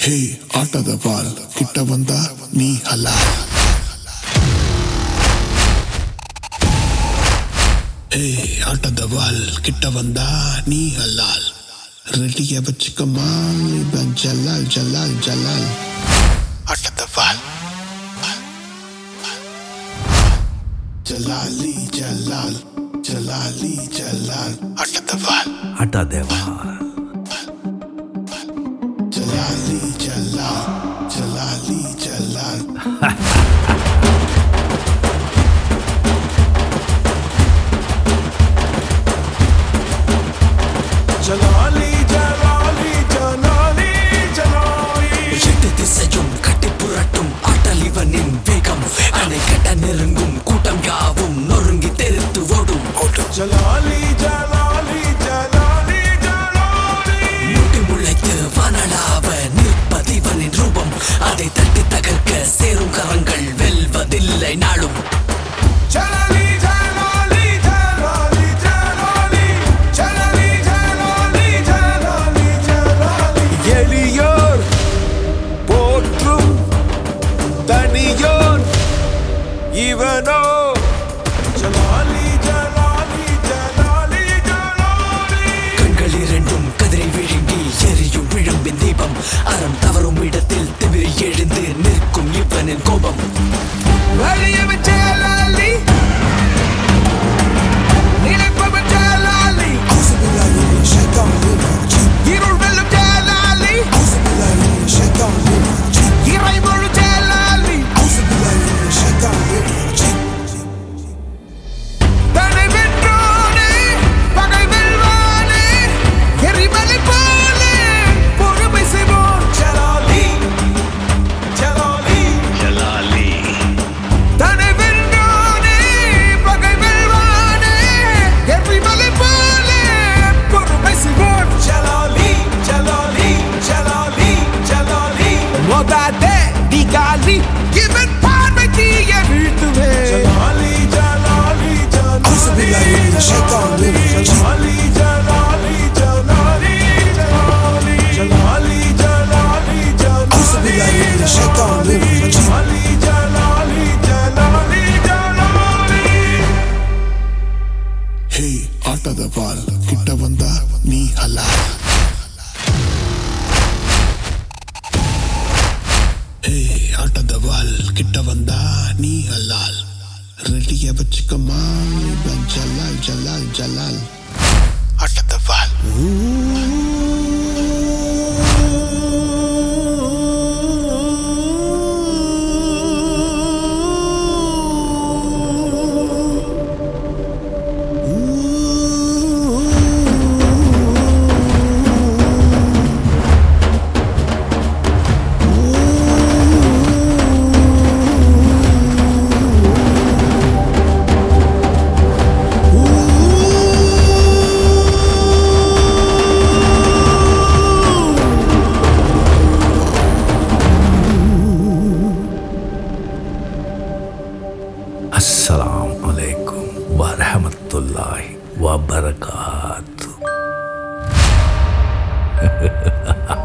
ஹே ஆட்டத பால் கிட்ட வந்தா நீ ஹலால் ஹே ஆட்டத வால் கிட்ட வந்தா நீ ஹலால் ரெடிய வச்சுக்கமா இவன் ஜலால் ஜலால் ஜலால் ஆட்டத வால் ஜலாலி ஜலால் ஜலாலி ஜலால் ஆட்டத வால் அட்டா தேவா ஜலாலி ஜலால் ஜலாலி ஜலால் ஜலாலி ஜலாலி ஜலாலி ஜலாலி எட்டு திசையும் கட்டி புரட்டும் ஆட்டல் இவனின் வேகம் அணை கட்ட நெருங்கும் கூட்டம் யாவும் நொறுங்கி தெரித்து ஓடும் ஜலாலி ஜலாலி ஜலாலி ஜலாலி முட்டி முளைத்து வனலாவ நிற்பதிவனின் ரூபம் அதை தட்டி தகர்க்க சேரும் கரங்கள் வெல்வதில்லை நாளும் ஜலாலி ஜலாலி ஜலாலி ஜலாலி ஜலாலி ஜலாலி ஜலாலி ஜலாலி எளியோர் போற்றும் தனியோன் இவனோ ஜலாலி ஜலாலி ஜலாலி ஜலாலி கண்கள் இரண்டும் கதிரை விழுங்கி எரியும் விழும்பின் தீபம் அறம் தவறும் இடத்தில் திமிரி எழுந்து நிற்கும் இவனின் கோபம் வலியவன் ஜலாலி நினைப்பவன் ஜலாலி இருள் வெல்லும் ஜலாலி இறைமுழு ஜலாலி தன்னை வென்றோனே பகை வெல்வானே எரிமலை போலே பொறுமை செய்வோன் ஜலாலி ஜலாலி தன்னை வென்றோனே பகை வெல்வானே எரிமலை போலே பொறுமை செய்வோன் ஜலாலி ஜலாலி ஜலாலி ஜலாலி மோதாதே டிகாலி இவன் பார்வை தீய வீழ்த்துவே ஜலாலி ஜலாலி ஜலாலி ஜலாலி ஜலாலி ஜலாலி ஜலாலி ஜலாலி ஜலாலி ஜலாலி ஜலாலி ஜலாலி ஜலாலி ஜலாலி ஜலாலி ஹே ஆட்டத பால் கிட்ட வந்தா நீ ஹலால் ஹே ஆட்டத வால் கிட்ட வந்தா நீ ஹலால் ரெடிய வச்சுக்கமா இவன் ஜலால் ஜலால் ஜலால் ஆட்டத வால் அஸ்ஸலாம் அலைக்கும் வரஹமத்துல்லாஹி வபரகாத்து